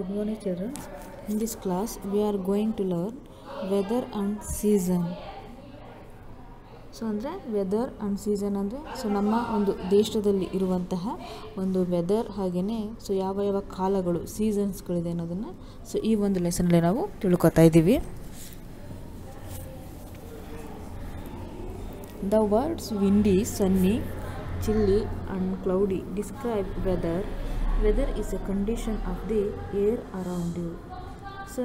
Good morning, children. In this class, we are going to learn weather and season. So ಅಂದರೆ weather and season ಅಂದರೆ so ನಮ್ಮ ಒಂದು ದೇಶದಲ್ಲಿ ಇರುವಂತಹ ಒಂದು ವೆದರ್ ಹಾಗೆಯೇ ಸೊ ಯಾವ ಯಾವ ಕಾಲಗಳು ಸೀಸನ್ಸ್ಗಳಿದೆ ಅನ್ನೋದನ್ನು ಸೊ ಈ ಒಂದು ಲೆಸನಲ್ಲಿ ನಾವು ತಿಳ್ಕೊತಾ ಇದ್ದೀವಿ the words windy sunny chilly and cloudy describe weather weather is a condition of the air around you so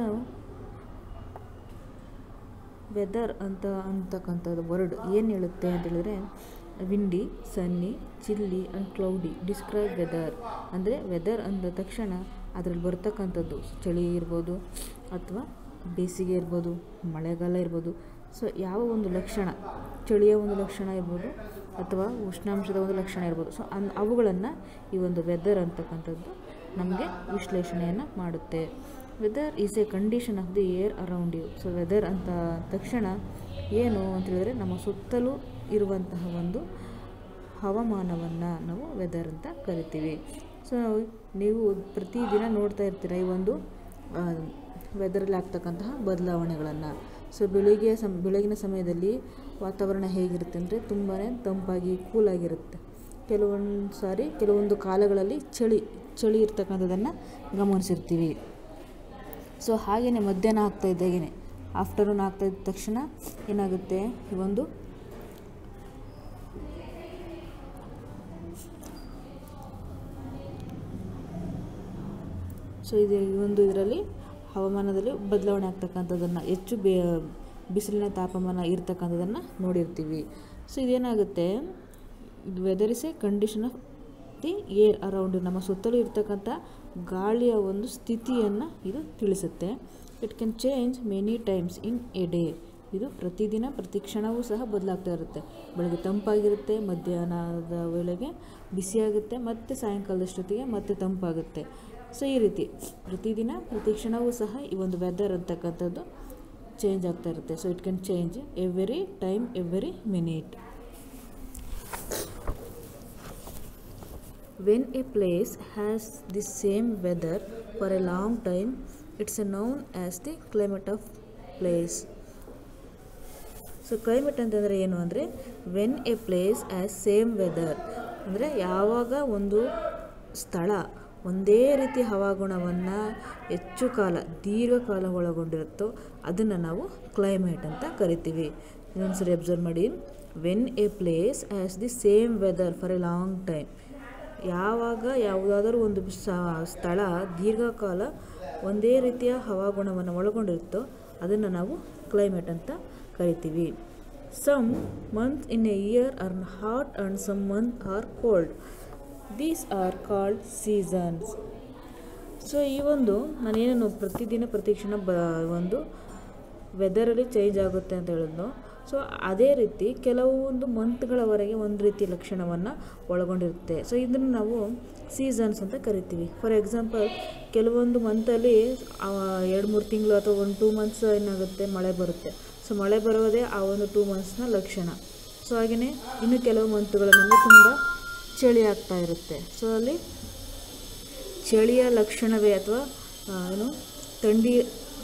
weather ಅಂತ ಅಂತಕ್ಕಂಥದ್ದು ವರ್ಡ್ ಏನು ಹೇಳುತ್ತೆ ಅಂತ ಹೇಳಿದ್ರೆ windy sunny chilly and cloudy describe weather ಅಂದರೆ ವೆದರ್ ಅಂದ ತಕ್ಷಣ ಅದರಲ್ಲಿ ಬರ್ತಕ್ಕಂಥದ್ದು ಚಳಿ ಇರ್ಬೋದು ಅಥವಾ ಬೇಸಿಗೆ ಇರ್ಬೋದು ಮಳೆಗಾಲ ಇರ್ಬೋದು ಸೊ ಯಾವ ಒಂದು ಲಕ್ಷಣ ಚಳಿಯ ಒಂದು ಲಕ್ಷಣ ಇರ್ಬೋದು ಅಥವಾ ಉಷ್ಣಾಂಶದ ಒಂದು ಲಕ್ಷಣ ಇರ್ಬೋದು ಸೊ ಅನ್ ಅವುಗಳನ್ನು ಈ ಒಂದು ವೆದರ್ ಅಂತಕ್ಕಂಥದ್ದು ನಮಗೆ ವಿಶ್ಲೇಷಣೆಯನ್ನು ಮಾಡುತ್ತೆ weather is a condition of the air around you so weather ಅಂತ ತಕ್ಷಣ ಏನು ಅಂತ ಹೇಳಿದ್ರೆ ನಮ್ಮ ಸುತ್ತಲೂ ಇರುವಂತಹ ಒಂದು ಹವಾಮಾನವನ್ನು ನಾವು ವೆದರ್ ಅಂತ ಕರಿತೀವಿ ಸೊ ನೀವು ಪ್ರತಿದಿನ ನೋಡ್ತಾ ಇರ್ತೀರ ಈ ಒಂದು ವೆದರಲ್ಲಿ ಆಗ್ತಕ್ಕಂತಹ ಬದಲಾವಣೆಗಳನ್ನು ಸೊ ಬೆಳಿಗ್ಗೆ ಸಮ ಬೆಳಗಿನ ಸಮಯದಲ್ಲಿ ವಾತಾವರಣ ಹೇಗಿರುತ್ತೆ ಅಂದರೆ ತುಂಬಾ ತಂಪಾಗಿ ಕೂಲಾಗಿರುತ್ತೆ ಕೆಲವೊಂದು ಸಾರಿ ಕೆಲವೊಂದು ಕಾಲಗಳಲ್ಲಿ ಚಳಿ ಚಳಿ ಇರ್ತಕ್ಕಂಥದ್ದನ್ನು ಗಮನಿಸಿರ್ತೀವಿ ಸೊ ಹಾಗೆಯೇ ಮಧ್ಯಾಹ್ನ ಆಗ್ತಾ ಇದ್ದಾಗೇ ಆಫ್ಟರ್ನೂನ್ ಆಗ್ತಾ ಇದ್ದ ತಕ್ಷಣ ಏನಾಗುತ್ತೆ ಈ ಒಂದು ಸೊ ಇದು ಈ ಒಂದು ಇದರಲ್ಲಿ ಹವಾಮಾನದಲ್ಲಿ ಬದಲಾವಣೆ ಆಗ್ತಕ್ಕಂಥದ್ದನ್ನು ಹೆಚ್ಚು ಬೇ ಬಿಸಿಲಿನ ತಾಪಮಾನ ಇರ್ತಕ್ಕಂಥದ್ದನ್ನು ನೋಡಿರ್ತೀವಿ ಸೊ ಇದೇನಾಗುತ್ತೆ ಇದು weather is a condition of the air around ನಮ್ಮ ಸುತ್ತಲೂ ಇರ್ತಕ್ಕಂಥ ಗಾಳಿಯ ಒಂದು ಸ್ಥಿತಿಯನ್ನು ಇದು ತಿಳಿಸುತ್ತೆ it can change many times in a day ಇದು ಪ್ರತಿದಿನ ಪ್ರತಿ ಕ್ಷಣವೂ ಸಹ ಬದಲಾಗ್ತಾ ಇರುತ್ತೆ ಬೆಳಗ್ಗೆ ತಂಪಾಗಿರುತ್ತೆ ಮಧ್ಯಾಹ್ನದ ವೇಳೆಗೆ ಬಿಸಿಯಾಗುತ್ತೆ ಮತ್ತು ಸಾಯಂಕಾಲದಷ್ಟೊತ್ತಿಗೆ ಮತ್ತೆ ತಂಪಾಗುತ್ತೆ ಸೊ ಈ ರೀತಿ ಪ್ರತಿದಿನ ಪ್ರತಿ ಕ್ಷಣವೂ ಸಹ ಈ ಒಂದು ವೆದರ್ ಅಂತಕ್ಕಂಥದ್ದು ಚೇಂಜ್ ಆಗ್ತಾ ಇರುತ್ತೆ so it can change every time every minute when a place has the same weather for a long time it's a known as the climate of place so climate ಅಂತಂದರೆ ಏನು ಅಂದರೆ when a place as same weather ಅಂದರೆ ಯಾವಾಗ ಒಂದು ಸ್ಥಳ ಒಂದೇ ರೀತಿ ಹವಾಗುಣವನ್ನು ಹೆಚ್ಚು ಕಾಲ ದೀರ್ಘಕಾಲ ಒಳಗೊಂಡಿರುತ್ತೋ ಅದನ್ನು ನಾವು ಕ್ಲೈಮೇಟ್ ಅಂತ ಕರಿತೀವಿ ಇನ್ನೊಂದ್ಸರಿ ಅಬ್ಸರ್ವ್ ಮಾಡಿ when a place as the same weather for a long time ಯಾವಾಗ ಯಾವುದಾದ್ರೂ ಒಂದು ಸ್ಥಳ ದೀರ್ಘಕಾಲ ಒಂದೇ ರೀತಿಯ ಹವಾಗುಣವನ್ನು ಒಳಗೊಂಡಿರುತ್ತೋ ಅದನ್ನು ನಾವು ಕ್ಲೈಮೇಟ್ ಅಂತ ಕರಿತೀವಿ some month in a year are hot and some month are cold these are called seasons so ಈ ಒಂದು ನಾನೇನು ಪ್ರತಿದಿನ ಪ್ರತಿ ಕ್ಷಣ ಬ ಒಂದು ವೆದರಲ್ಲಿ ಚೇಂಜ್ ಆಗುತ್ತೆ ಅಂತ ಹೇಳಿದ್ನು ಸೊ ಅದೇ ರೀತಿ ಕೆಲವೊಂದು ಮಂತ್ಗಳವರೆಗೆ ಒಂದು ರೀತಿ ಲಕ್ಷಣವನ್ನು ಒಳಗೊಂಡಿರುತ್ತೆ ಸೊ ಇದನ್ನು ನಾವು ಸೀಸನ್ಸ್ ಅಂತ ಕರಿತೀವಿ ಫಾರ್ ಎಕ್ಸಾಂಪಲ್ ಕೆಲವೊಂದು ಮಂತಲ್ಲಿ ಎರಡು ಮೂರು ತಿಂಗಳು ಅಥವಾ ಒಂದು ಟೂ ಮಂತ್ಸ್ ಏನಾಗುತ್ತೆ ಮಳೆ ಬರುತ್ತೆ ಸೊ ಮಳೆ ಬರೋದೇ ಆ ಒಂದು ಟೂ ಮಂತ್ಸ್ನ ಲಕ್ಷಣ ಸೊ ಹಾಗೆಯೇ ಇನ್ನು ಕೆಲವು ಮಂತ್ಗಳಲ್ಲಿ ತುಂಬ ಚಳಿ ಆಗ್ತಾ ಇರುತ್ತೆ ಸೊ ಅಲ್ಲಿ ಚಳಿಯ ಲಕ್ಷಣವೇ ಅಥವಾ ಏನು ಥಂಡಿ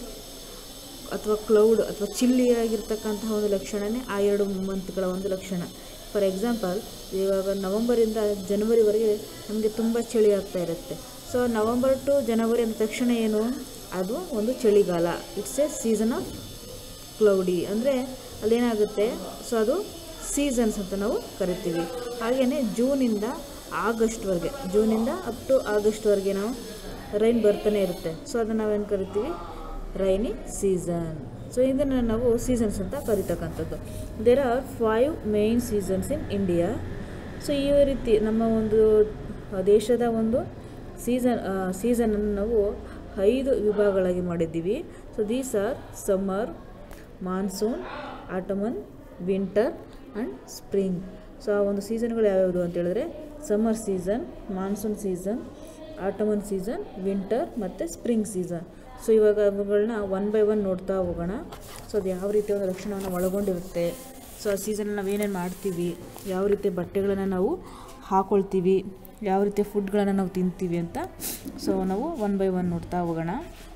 ಅಥವಾ ಕ್ಲೌಡ್ ಅಥವಾ ಚಿಲ್ಲಿಯಾಗಿರ್ತಕ್ಕಂತಹ ಒಂದು ಲಕ್ಷಣವೇ ಆ ಎರಡು ಮಂತ್ಗಳ ಒಂದು ಲಕ್ಷಣ ಫಾರ್ ಎಕ್ಸಾಂಪಲ್ ಇವಾಗ ನವಂಬರಿಂದ ಜನವರಿವರೆಗೆ ನಮಗೆ ತುಂಬ ಚಳಿ ಆಗ್ತಾ ಇರುತ್ತೆ ಸೊ ನವಂಬರ್ ಟು ಜನವರಿ ಅಂದ ತಕ್ಷಣ ಏನು ಅದು ಒಂದು ಚಳಿಗಾಲ it's a season of cloudy ಅಂದರೆ ಅಲ್ಲೇನಾಗುತ್ತೆ ಸೊ ಅದು ಸೀಸನ್ಸ್ ಅಂತ ನಾವು ಕರಿತೀವಿ ಹಾಗೆಯೇ ಜೂನಿಂದ ಆಗಸ್ಟ್ವರೆಗೆ ಜೂನಿಂದ ಅಪ್ ಟು ಆಗಸ್ಟ್ವರೆಗೆ ನಾವು ರೈನ್ ಬರ್ತಾನೆ ಇರುತ್ತೆ ಸೊ ಅದನ್ನು ನಾವೇನು ಕರಿತೀವಿ ರೈನಿ ಸೀಸನ್ ಸೊ ಇದನ್ನು ನಾವು ಸೀಸನ್ಸ್ ಅಂತ ಕರಿತಕ್ಕಂಥದ್ದು there are five main seasons in India so ಈ ರೀತಿ ನಮ್ಮ ಒಂದು ದೇಶದ ಒಂದು ಸೀಸನ್ ಸೀಸನನ್ನು ನಾವು ಐದು ವಿಭಾಗಗಳಾಗಿ ಮಾಡಿದ್ದೀವಿ so these are summer monsoon autumn winter and spring so ಆ ಒಂದು ಸೀಸನ್ಗಳು ಯಾವ್ಯಾವುದು ಅಂತ ಹೇಳಿದ್ರೆ summer season monsoon season autumn season winter ಮತ್ತು ಸ್ಪ್ರಿಂಗ್ ಸೀಸನ್ ಸೊ ಇವಾಗ ಅವುಗಳನ್ನ ಒನ್ ಬೈ ಒನ್ ನೋಡ್ತಾ ಹೋಗೋಣ ಸೊ ಅದು ಯಾವ ರೀತಿಯ ಒಂದು ಲಕ್ಷಣವನ್ನು ಒಳಗೊಂಡಿರುತ್ತೆ ಸೊ ಆ ಸೀಸನಲ್ಲಿ ನಾವು ಏನೇನು ಮಾಡ್ತೀವಿ ಯಾವ ರೀತಿ ಬಟ್ಟೆಗಳನ್ನು ನಾವು ಹಾಕ್ಕೊಳ್ತೀವಿ ಯಾವ ರೀತಿಯ ಫುಡ್ಗಳನ್ನು ನಾವು ತಿಂತೀವಿ ಅಂತ ಸೊ ನಾವು ಒನ್ ಬೈ ಒನ್ ನೋಡ್ತಾ ಹೋಗೋಣ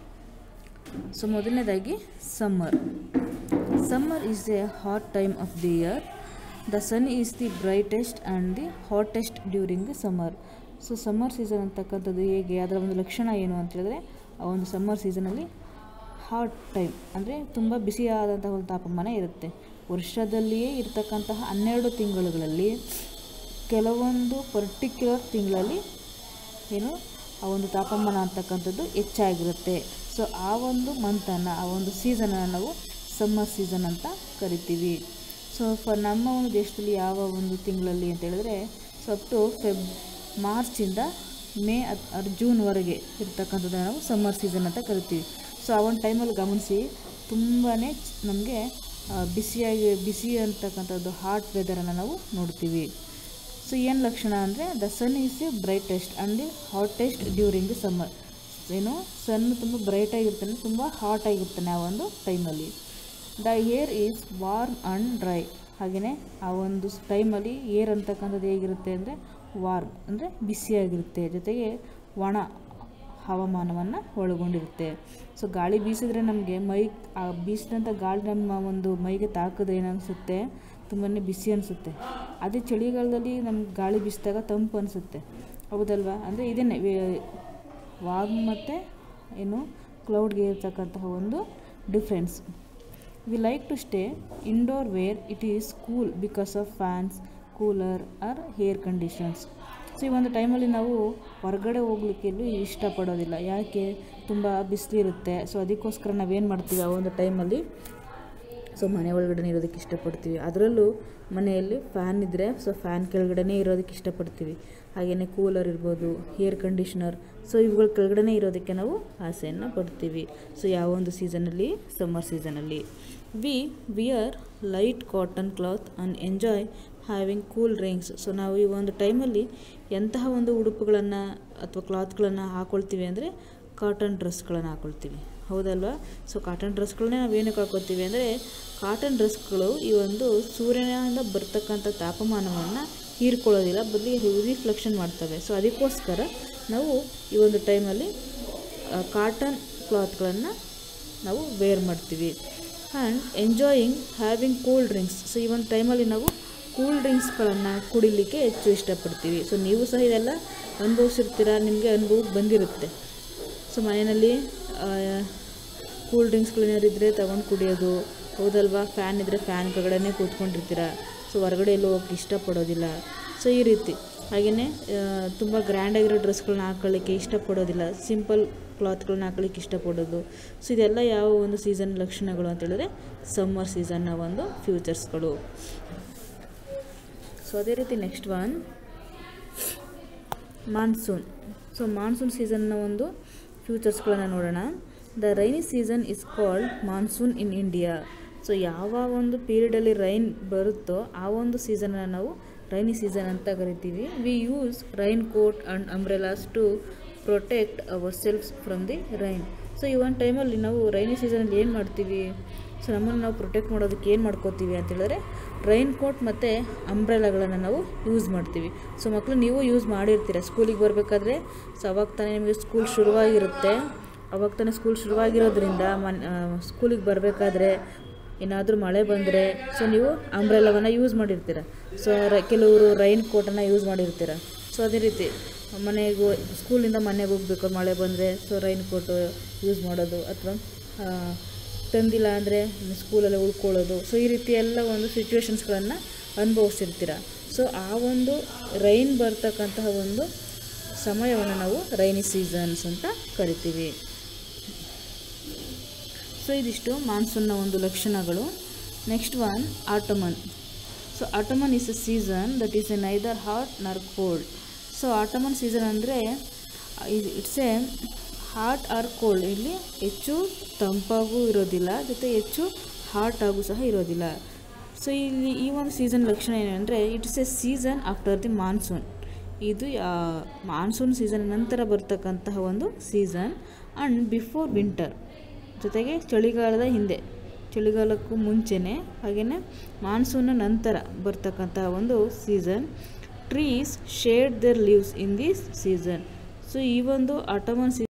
ಸೊ ಮೊದಲನೇದಾಗಿ summer summer is a hot time of the year the sun is the brightest and the hottest during the summer so summer season ಅಂತಕ್ಕಂಥದ್ದು ಹೇಗೆ ಅದರ ಒಂದು ಲಕ್ಷಣ ಏನು ಅಂತ ಹೇಳಿದ್ರೆ ಆ ಒಂದು ಸಮ್ಮರ್ ಸೀಸನಲ್ಲಿ ಹಾಟ್ ಟೈಮ್ ಅಂದರೆ ತುಂಬ ಬಿಸಿಯಾದಂತಹ ಒಂದು ತಾಪಮಾನ ಇರುತ್ತೆ ವರ್ಷದಲ್ಲಿಯೇ ಇರತಕ್ಕಂತಹ ಹನ್ನೆರಡು ತಿಂಗಳುಗಳಲ್ಲಿ ಕೆಲವೊಂದು ಪರ್ಟಿಕ್ಯುಲರ್ ತಿಂಗಳಲ್ಲಿ ಏನು ಆ ಒಂದು ತಾಪಮಾನ ಅಂತಕ್ಕಂಥದ್ದು ಹೆಚ್ಚಾಗಿರುತ್ತೆ ಸೊ ಆ ಒಂದು ಮಂತನ್ನು ಆ ಒಂದು ಸೀಸನನ್ನು ನಾವು ಸಮ್ಮರ್ ಸೀಸನ್ ಅಂತ ಕರಿತೀವಿ ಸೊ ಫಾರ್ ನಮ್ಮ ಒಂದು ದೇಶದಲ್ಲಿ ಯಾವ ಒಂದು ತಿಂಗಳಲ್ಲಿ ಅಂತ ಹೇಳಿದ್ರೆ ಸೊ ಅಪ್ ಟು ಫೆಬ್ ಮಾರ್ಚಿಂದ ಮೇ ಅತ್ ಅದು ಜೂನ್ವರೆಗೆ ಇರ್ತಕ್ಕಂಥದ್ದನ್ನು ನಾವು ಸಮ್ಮರ್ ಸೀಸನ್ ಅಂತ ಕರಿತೀವಿ ಸೊ ಆ ಒಂದು ಟೈಮಲ್ಲಿ ಗಮನಿಸಿ ತುಂಬಾ ನಮಗೆ ಬಿಸಿಯಾಗಿ ಬಿಸಿ ಅಂತಕ್ಕಂಥದ್ದು ಹಾಟ್ ವೆದರನ್ನು ನಾವು ನೋಡ್ತೀವಿ ಸೊ ಏನು ಲಕ್ಷಣ ಅಂದರೆ the sun is a brightest and the hottest during the summer ಏನು ಸನ್ ತುಂಬ ಬ್ರೈಟಾಗಿರ್ತಾನೆ ತುಂಬ ಹಾಟ್ ಆಗಿರ್ತಾನೆ ಆ ಒಂದು ಟೈಮಲ್ಲಿ the air is warm and dry ಹಾಗೆಯೇ ಆ ಒಂದು ಟೈಮಲ್ಲಿ ಏರ್ ಅಂತಕ್ಕಂಥದ್ದು ಹೇಗಿರುತ್ತೆ ಅಂದರೆ ವಾರ್ಮ್ ಅಂದರೆ ಬಿಸಿಯಾಗಿರುತ್ತೆ ಜೊತೆಗೆ ಒಣ ಹವಾಮಾನವನ್ನು ಒಳಗೊಂಡಿರುತ್ತೆ ಸೊ ಗಾಳಿ ಬೀಸಿದ್ರೆ ನಮಗೆ ಮೈ ಆ ಬೀಸಿದಂಥ ಗಾಳಿ ನಮ್ಮ ಒಂದು ಮೈಗೆ ತಾಕಿದ್ರೆ ಏನನ್ನಿಸುತ್ತೆ ತುಂಬಾ ಬಿಸಿ ಅನಿಸುತ್ತೆ ಅದೇ ಚಳಿಗಾಲದಲ್ಲಿ ನಮ್ಗೆ ಗಾಳಿ ಬೀಸಿದಾಗ ತಂಪು ಅನಿಸುತ್ತೆ ಹೌದಲ್ವಾ ಅಂದರೆ ಇದೇನೆ ವಾರ್ಮ್ ಮತ್ತು ಏನು ಕ್ಲೌಡ್ಗೆ ಇರ್ತಕ್ಕಂತಹ ಒಂದು difference we like to stay indoor where it is cool because of fans cooler or air conditions so ಈ ಒಂದು ಟೈಮಲ್ಲಿ ನಾವು ಹೊರಗಡೆ ಹೋಗ್ಲಿಕ್ಕೆ ಎಲ್ಲೂ ಇಷ್ಟಪಡೋದಿಲ್ಲ ಯಾಕೆ ತುಂಬ ಬಿಸಿಲಿರುತ್ತೆ ಸೊ ಅದಕ್ಕೋಸ್ಕರ ನಾವೇನು ಮಾಡ್ತೀವಿ ಆ ಒಂದು ಟೈಮಲ್ಲಿ ಸೊ ಮನೆ ಒಳಗಡೆ ಇರೋದಕ್ಕೆ ಇಷ್ಟಪಡ್ತೀವಿ ಅದರಲ್ಲೂ ಮನೆಯಲ್ಲಿ ಫ್ಯಾನ್ ಇದ್ದರೆ ಸೊ ಫ್ಯಾನ್ ಕೆಳಗಡೆ ಇರೋದಕ್ಕೆ ಇಷ್ಟಪಡ್ತೀವಿ ಹಾಗೆಯೇ ಕೂಲರ್ ಇರ್ಬೋದು ಏರ್ ಕಂಡೀಷ್ನರ್ ಸೊ ಇವುಗಳ ಕೆಳಗಡೆ ಇರೋದಕ್ಕೆ ನಾವು ಆಸೆಯನ್ನು ಪಡ್ತೀವಿ ಸೊ ಯಾವ ಒಂದು ಸೀಸನಲ್ಲಿ ಸಮ್ಮರ್ ಸೀಸನಲ್ಲಿ we wear light cotton cloth and enjoy having cool drinks so ನಾವು ಈ ಒಂದು ಟೈಮಲ್ಲಿ ಎಂತಹ ಒಂದು ಉಡುಪುಗಳನ್ನು ಅಥವಾ ಕ್ಲಾತ್ಗಳನ್ನು ಹಾಕ್ಕೊಳ್ತೀವಿ ಅಂದರೆ ಕಾಟನ್ ಡ್ರೆಸ್ಗಳನ್ನು ಹಾಕ್ಕೊಳ್ತೀವಿ ಹೌದಲ್ವಾ ಸೊ ಕಾಟನ್ ಡ್ರೆಸ್ಗಳನ್ನೇ ನಾವು ಏನಕ್ಕೆ ಹಾಕೋತೀವಿ ಅಂದರೆ ಕಾಟನ್ ಡ್ರೆಸ್ಗಳು ಈ ಒಂದು ಸೂರ್ಯನಿಂದ ಬರ್ತಕ್ಕಂಥ ತಾಪಮಾನವನ್ನು ಹೀರ್ಕೊಳ್ಳೋದಿಲ್ಲ ಬದಲಿಗೆ ರಿಫ್ಲೆಕ್ಷನ್ ಮಾಡ್ತವೆ ಸೊ ಅದಕ್ಕೋಸ್ಕರ ನಾವು ಈ ಒಂದು ಟೈಮಲ್ಲಿ ಕಾಟನ್ ಕ್ಲಾತ್ಗಳನ್ನು ನಾವು ವೇರ್ ಮಾಡ್ತೀವಿ and enjoying having cool drinks so ಈ ಒಂದು ಟೈಮಲ್ಲಿ ನಾವು ಕೂಲ್ ಡ್ರಿಂಕ್ಸ್ಗಳನ್ನು ಕುಡಿಲಿಕ್ಕೆ ಹೆಚ್ಚು ಇಷ್ಟಪಡ್ತೀವಿ ಸೊ ನೀವು ಸಹ ಇದೆಲ್ಲ ಅನುಭವಿಸಿರ್ತೀರ ನಿಮಗೆ ಅನುಭವ ಬಂದಿರುತ್ತೆ ಸೊ ಮನೆಯಲ್ಲಿ ಕೂಲ್ ಡ್ರಿಂಕ್ಸ್ಗಳೇನಾರಿದ್ದರೆ ತಗೊಂಡು ಕುಡಿಯೋದು ಹೌದಲ್ವಾ ಫ್ಯಾನ್ ಇದ್ದರೆ ಫ್ಯಾನ್ ಕೆಳಗಡೆ ಕೂತ್ಕೊಂಡಿರ್ತೀರ ಸೊ ಹೊರಗಡೆ ಎಲ್ಲೂ ಹೋಗಕ್ಕೆ ಇಷ್ಟಪಡೋದಿಲ್ಲ ಸೊ ಈ ರೀತಿ ಹಾಗೆಯೇ ತುಂಬ ಗ್ರ್ಯಾಂಡಾಗಿರೋ ಡ್ರೆಸ್ಗಳನ್ನ ಹಾಕೊಳ್ಳಿಕ್ಕೆ ಇಷ್ಟಪಡೋದಿಲ್ಲ ಸಿಂಪಲ್ ಕ್ಲಾತ್ಗಳನ್ನ ಹಾಕೊಳ್ಳಿಕ್ಕೆ ಇಷ್ಟಪಡೋದು ಸೊ ಇದೆಲ್ಲ ಯಾವ ಒಂದು ಸೀಸನ್ ಲಕ್ಷಣಗಳು ಅಂತ ಹೇಳಿದ್ರೆ ಸಮ್ಮರ್ ಸೀಸನ್ನ ಒಂದು ಫ್ಯೂಚರ್ಸ್ಗಳು ಸೊ ಅದೇ ರೀತಿ next one monsoon so monsoon ಸೀಸನ್ನ ಒಂದು ಫ್ಯೂಚರ್ಸ್ಗಳನ್ನ ನೋಡೋಣ the rainy season is called monsoon in India so ಯಾವ ಒಂದು ಪೀರಿಯಡಲ್ಲಿ ರೈನ್ ಬರುತ್ತೋ ಆ ಒಂದು ಸೀಸನನ್ನು ನಾವು ರೈನಿ ಸೀಸನ್ ಅಂತ ಕರಿತೀವಿ we use rain coat and umbrellas to protect our selfs from the rain so ಈ ಒಂದು ಟೈಮಲ್ಲಿ ನಾವು ರೈನಿ ಸೀಸನಲ್ಲಿ ಏನು ಮಾಡ್ತೀವಿ ಸೊ ನಮ್ಮನ್ನು ನಾವು ಪ್ರೊಟೆಕ್ಟ್ ಮಾಡೋದಕ್ಕೆ ಏನು ಮಾಡ್ಕೋತೀವಿ ಅಂತ ಹೇಳಿದ್ರೆ ರೈನ್ ಕೋಟ್ ಮತ್ತು ಅಂಬ್ರೆಲಾಗಳನ್ನು ನಾವು ಯೂಸ್ ಮಾಡ್ತೀವಿ ಸೊ ಮಕ್ಕಳು ನೀವು ಯೂಸ್ ಮಾಡಿರ್ತೀರ ಸ್ಕೂಲಿಗೆ ಬರಬೇಕಾದ್ರೆ ಸೊ ಅವಾಗ ತಾನೇ ನಿಮಗೆ ಸ್ಕೂಲ್ ಶುರುವಾಗಿರುತ್ತೆ ಅವಾಗ ತಾನೇ ಸ್ಕೂಲ್ ಶುರುವಾಗಿರೋದ್ರಿಂದ ಮನ್ ಸ್ಕೂಲಿಗೆ ಬರಬೇಕಾದ್ರೆ ಏನಾದರೂ ಮಳೆ ಬಂದರೆ ಸೊ ನೀವು ಅಂಬ್ರೆಲವನ್ನು ಯೂಸ್ ಮಾಡಿರ್ತೀರ ಸೊ ರ ಕೆಲವರು ರೈನ್ ಕೋಟನ್ನು ಯೂಸ್ ಮಾಡಿರ್ತೀರ ಸೊ ಅದೇ ರೀತಿ ಮನೆಗೂ ಸ್ಕೂಲಿಂದ ಮನೆಗೆ ಹೋಗ್ಬೇಕು ಮಳೆ ಬಂದರೆ ಸೊ ರೈನ್ ಕೋಟು ಯೂಸ್ ಮಾಡೋದು ಅಥವಾ ತಂದಿಲ್ಲ ಅಂದರೆ ಸ್ಕೂಲಲ್ಲಿ ಉಳ್ಕೊಳ್ಳೋದು ಸೊ ಈ ರೀತಿ ಎಲ್ಲ ಒಂದು ಸಿಚುವೇಶನ್ಸ್ಗಳನ್ನು ಅನುಭವಿಸಿರ್ತೀರ ಸೊ ಆ ಒಂದು ರೈನ್ ಬರ್ತಕ್ಕಂತಹ ಒಂದು ಸಮಯವನ್ನು ನಾವು ರೈನಿ ಸೀಸನ್ಸ್ ಅಂತ ಕರಿತೀವಿ ಸೊ ಇದಿಷ್ಟು ಮಾನ್ಸೂನ್ನ ಒಂದು ಲಕ್ಷಣಗಳು next one autumn so autumn is a season that is a neither hot nor cold so autumn season ಅಂದರೆ it's a hot or cold ಇಲ್ಲಿ ಹೆಚ್ಚು ತಂಪಾಗೂ ಇರೋದಿಲ್ಲ ಜೊತೆ ಹೆಚ್ಚು ಹಾಟ್ ಆಗೂ ಸಹ ಇರೋದಿಲ್ಲ ಸೊ ಇಲ್ಲಿ ಈ ಒಂದು ಸೀಸನ್ ಲಕ್ಷಣ ಏನಂದರೆ it's a season after the monsoon ಇದು ಮಾನ್ಸೂನ್ ಸೀಸನ್ ನಂತರ ಬರ್ತಕ್ಕಂತಹ ಒಂದು ಸೀಸನ್ ಆ್ಯಂಡ್ ಬಿಫೋರ್ ವಿಂಟರ್ ಜೊತೆಗೆ ಚಳಿಗಾಲದ ಹಿಂದೆ ಚಳಿಗಾಲಕ್ಕೂ ಮುಂಚೆನೇ ಹಾಗೆಯೇ ಮಾನ್ಸೂನ್ನ ನಂತರ ಬರ್ತಕ್ಕಂಥ ಒಂದು season trees shed their leaves in this season so ಈ ಒಂದು ಆಟಮನ್